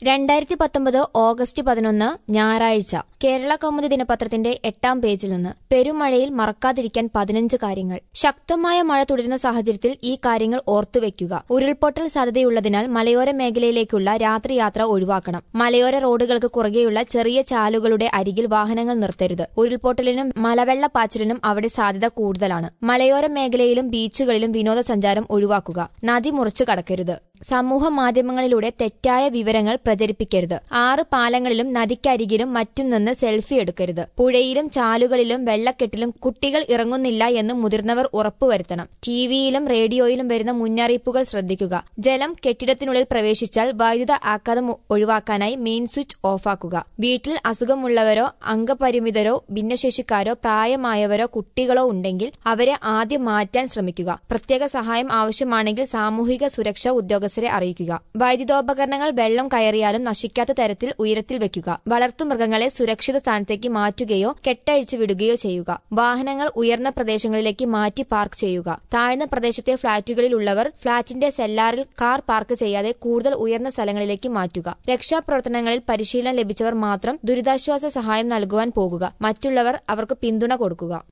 രണ്ടായിരത്തി പത്തൊമ്പത് ഓഗസ്റ്റ് പതിനൊന്ന് ഞായറാഴ്ച കേരള കൗമുദി ദിനപത്രത്തിന്റെ എട്ടാം പേജിൽ നിന്ന് പെരുമഴയിൽ മറക്കാതിരിക്കാൻ പതിനഞ്ച് കാര്യങ്ങൾ ശക്തമായ മഴ തുടരുന്ന സാഹചര്യത്തിൽ ഈ കാര്യങ്ങൾ ഓർത്തുവെക്കുക ഉരുൾപൊട്ടൽ സാധ്യതയുള്ളതിനാൽ മലയോര മേഖലയിലേക്കുള്ള രാത്രി യാത്ര ഒഴിവാക്കണം മലയോര റോഡുകൾക്ക് കുറുകെയുള്ള ചെറിയ ചാലുകളുടെ അരികിൽ വാഹനങ്ങൾ നിർത്തരുത് ഉരുൾപൊട്ടലിനും മലവെള്ളപ്പാച്ചിലിനും അവിടെ സാധ്യത കൂടുതലാണ് മലയോര മേഖലയിലും ബീച്ചുകളിലും വിനോദസഞ്ചാരം ഒഴിവാക്കുക നദി മുറിച്ചു കടക്കരുത് സമൂഹ മാധ്യമങ്ങളിലൂടെ തെറ്റായ വിവരങ്ങൾ പ്രചരിപ്പിക്കരുത് ആറ് പാലങ്ങളിലും നദിക്കരികിലും മറ്റും നിന്ന് സെൽഫി എടുക്കരുത് പുഴയിലും ചാലുകളിലും വെള്ളക്കെട്ടിലും കുട്ടികൾ ഇറങ്ങുന്നില്ല എന്ന് മുതിർന്നവർ ഉറപ്പുവരുത്തണം ടിവിയിലും റേഡിയോയിലും വരുന്ന മുന്നറിയിപ്പുകൾ ശ്രദ്ധിക്കുക ജലം കെട്ടിടത്തിനുള്ളിൽ പ്രവേശിച്ചാൽ വൈദ്യുത ആഘാതം ഒഴിവാക്കാനായി മെയിൻ സ്വിച്ച് ഓഫാക്കുക വീട്ടിൽ അസുഖമുള്ളവരോ അംഗപരിമിതരോ ഭിന്നശേഷിക്കാരോ പ്രായമായവരോ കുട്ടികളോ ഉണ്ടെങ്കിൽ അവരെ ആദ്യം മാറ്റാൻ ശ്രമിക്കുക പ്രത്യേക സഹായം ആവശ്യമാണെങ്കിൽ സാമൂഹിക സുരക്ഷാ ഉദ്യോഗസ്ഥരെ അറിയിക്കുക വൈദ്യുതോപകരണങ്ങൾ വെള്ളം കയറിയാലും നശിക്കാത്ത തരത്തിൽ ഉയരത്തിൽ വെക്കുക വളർത്തുമൃഗങ്ങളെ സുരക്ഷിത സ്ഥാനത്തേക്ക് മാറ്റുകയോ കെട്ടഴിച്ചു വിടുകയോ ചെയ്യുക വാഹനങ്ങൾ ഉയർന്ന പ്രദേശങ്ങളിലേക്ക് മാറ്റി പാർക്ക് ചെയ്യുക താഴ്ന്ന പ്രദേശത്തെ ഫ്ളാറ്റുകളിലുള്ളവർ ഫ്ളാറ്റിന്റെ സെല്ലാറിൽ കാർ പാർക്ക് ചെയ്യാതെ കൂടുതൽ ഉയർന്ന സ്ഥലങ്ങളിലേക്ക് മാറ്റുക രക്ഷാപ്രവർത്തനങ്ങളിൽ പരിശീലനം ലഭിച്ചവർ മാത്രം ദുരിതാശ്വാസ സഹായം നൽകുവാൻ പോകുക മറ്റുള്ളവർ അവർക്ക് പിന്തുണ കൊടുക്കുക